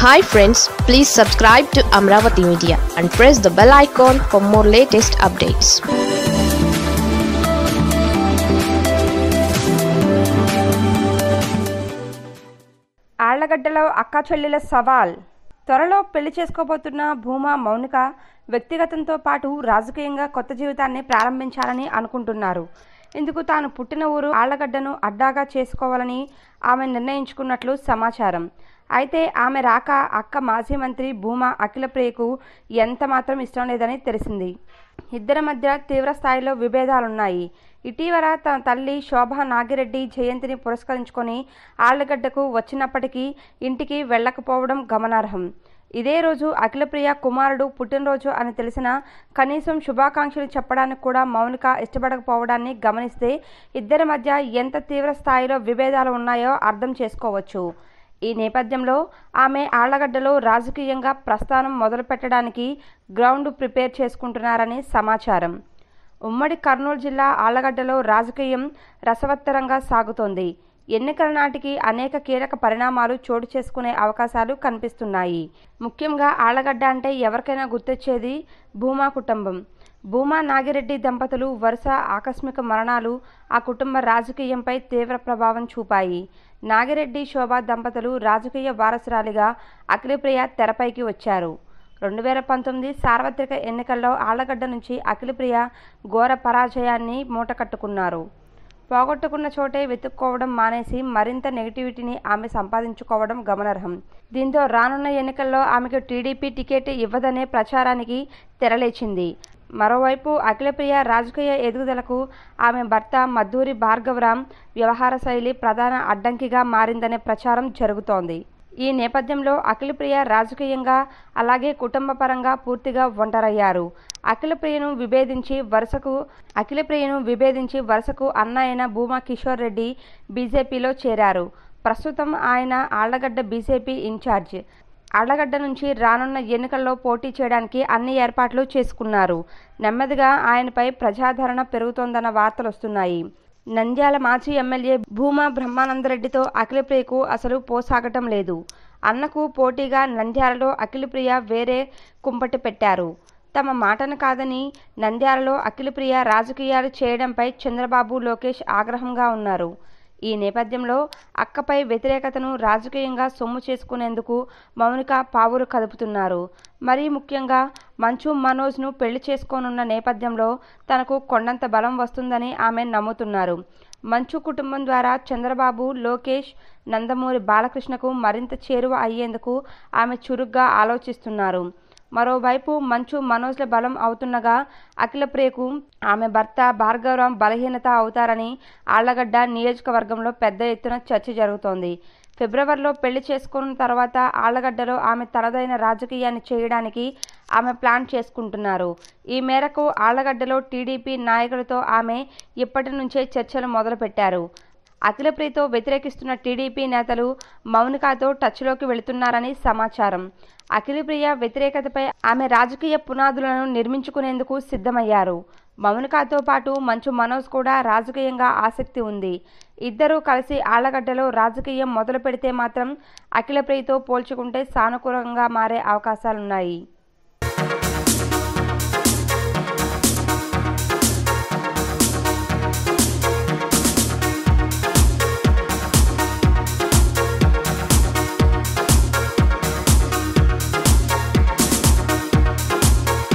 hi friends please subscribe to Amaravati media and press the bell icon for more latest updates ఆళ్లగడ్డలో అక్కా చెల్లెల సవాల్ త్వరలో పెళ్లి చేసుకోబోతున్న భూమా మౌనిక వ్యక్తిగతంతో పాటు రాజకీయంగా కొత్త జీవితాన్ని ప్రారంభించాలని అనుకుంటున్నారు ఇందుకు తాను పుట్టిన ఊరు ఆళ్లగడ్డను అడ్డాగా చేసుకోవాలని ఆమె నిర్ణయించుకున్నట్లు సమాచారం అయితే ఆమె రాక అక్క మాజీ మంత్రి భూమా అఖిలప్రియకు ఎంత మాత్రం ఇష్టం లేదని తెలిసింది ఇద్దరి మధ్య తీవ్ర స్థాయిలో విభేదాలున్నాయి ఇటీవల తన తల్లి శోభా నాగిరెడ్డి జయంతిని పురస్కరించుకొని ఆళ్లగడ్డకు వచ్చినప్పటికీ ఇంటికి వెళ్ళకపోవడం గమనార్హం ఇదే రోజు అఖిలప్రియ కుమారుడు పుట్టినరోజు అని తెలిసిన కనీసం శుభాకాంక్షలు చెప్పడానికి కూడా మౌనిక ఇష్టపడకపోవడాన్ని గమనిస్తే ఇద్దరి మధ్య ఎంత తీవ్ర స్థాయిలో విభేదాలు ఉన్నాయో అర్థం చేసుకోవచ్చు ఈ నేపథ్యంలో ఆమె ఆళ్లగడ్డలో రాజకీయంగా ప్రస్థానం మొదలుపెట్టడానికి గ్రౌండ్ ప్రిపేర్ చేసుకుంటున్నారని సమాచారం ఉమ్మడి కర్నూలు జిల్లా ఆళ్లగడ్డలో రాజకీయం రసవత్తరంగా సాగుతోంది ఎన్నికల నాటికి అనేక కీలక పరిణామాలు చోటు చేసుకునే అవకాశాలు కనిపిస్తున్నాయి ముఖ్యంగా ఆళ్లగడ్డ అంటే ఎవరికైనా గుర్తొచ్చేది భూమా కుటుంబం భూమా నాగిరెడ్డి దంపతులు వరుస ఆకస్మిక మరణాలు ఆ కుటుంబ రాజకీయంపై తీవ్ర ప్రభావం చూపాయి నాగిరెడ్డి శోభా దంపతులు రాజకీయ వారసురాలిగా అఖిలప్రియ తెరపైకి వచ్చారు రెండు వేల పంతొమ్మిది సార్వత్రిక ఎన్నికల్లో ఆళ్లగడ్డ నుంచి అఖిలప్రియ ఘోర పరాజయాన్ని మూటకట్టుకున్నారు పోగొట్టుకున్న చోటే వెతుక్కోవడం మానేసి మరింత నెగిటివిటీని ఆమె సంపాదించుకోవడం గమనార్హం దీంతో రానున్న ఎన్నికల్లో ఆమెకు టీడీపీ టికెట్ ఇవ్వదనే ప్రచారానికి తెరలేచింది మరోవైపు అఖిలప్రియ రాజకీయ ఎదుగుదలకు ఆమె భర్త మద్దూరి భార్గవరామ్ వ్యవహార శైలి ప్రధాన అడ్డంకిగా మారిందనే ప్రచారం జరుగుతోంది ఈ నేపథ్యంలో అఖిలప్రియ రాజకీయంగా అలాగే కుటుంబపరంగా పూర్తిగా ఒంటరయ్యారు అఖిలప్రియను విభేదించి వరుసకు అఖిలప్రియను విభేదించి వరుసకు అన్న అయిన భూమా కిషోర్ రెడ్డి బీజేపీలో చేరారు ప్రస్తుతం ఆయన ఆళ్లగడ్డ బీజేపీ ఇన్ఛార్జ్ ఆళ్లగడ్డ నుంచి రానున్న ఎన్నికల్లో పోటీ చేయడానికి అన్ని ఏర్పాట్లు చేసుకున్నారు నెమ్మదిగా ఆయనపై ప్రజాదరణ పెరుగుతోందన్న వార్తలు వస్తున్నాయి నంద్యాల మాజీ ఎమ్మెల్యే భూమా బ్రహ్మానందరెడ్డితో అఖిలప్రియకు అసలు పోసాగటం లేదు అన్నకు పోటీగా నంద్యాలలో అఖిలప్రియ వేరే కుంపటి పెట్టారు తమ మాటను కాదని నంద్యాలలో అఖిలప్రియ రాజకీయాలు చేయడంపై చంద్రబాబు లోకేష్ ఆగ్రహంగా ఉన్నారు ఈ నేపథ్యంలో అక్కపై వ్యతిరేకతను రాజకీయంగా సొమ్ము చేసుకునేందుకు మౌనిక పావులు కదుపుతున్నారు మరీ ముఖ్యంగా మంచు మనోజ్ను పెళ్లి చేసుకోనున్న నేపథ్యంలో తనకు కొండంత బలం వస్తుందని ఆమె నమ్ముతున్నారు మంచు కుటుంబం ద్వారా చంద్రబాబు లోకేష్ నందమూరి బాలకృష్ణకు మరింత చేరువ అయ్యేందుకు ఆమె చురుగ్గా ఆలోచిస్తున్నారు మరోవైపు మంచు మనోజ్ల బలం అవుతుండగా అఖిలప్రియకు ఆమె భర్త భార్గవరాం బలహీనత అవుతారని ఆళ్లగడ్డ నియోజకవర్గంలో పెద్ద ఎత్తున చర్చ జరుగుతోంది ఫిబ్రవరిలో పెళ్లి చేసుకున్న తర్వాత ఆళ్లగడ్డలో ఆమె తనదైన రాజకీయాన్ని చేయడానికి ఆమె ప్లాన్ చేసుకుంటున్నారు ఈ మేరకు ఆళ్లగడ్డలో టీడీపీ నాయకులతో ఆమె ఇప్పటి నుంచే చర్చలు మొదలుపెట్టారు అఖిలప్రియతో వ్యతిరేకిస్తున్న టీడీపీ నేతలు మౌనికాతో టచ్లోకి వెళుతున్నారని సమాచారం అఖిలప్రియ వ్యతిరేకతపై ఆమె రాజకీయ పునాదులను నిర్మించుకునేందుకు సిద్ధమయ్యారు మౌనికాతో పాటు మంచు మనోజ్ కూడా రాజకీయంగా ఆసక్తి ఉంది ఇద్దరూ కలిసి ఆళ్లగడ్డలో రాజకీయం మొదలు పెడితే మాత్రం అఖిలప్రియతో పోల్చుకుంటే సానుకూలంగా మారే అవకాశాలున్నాయి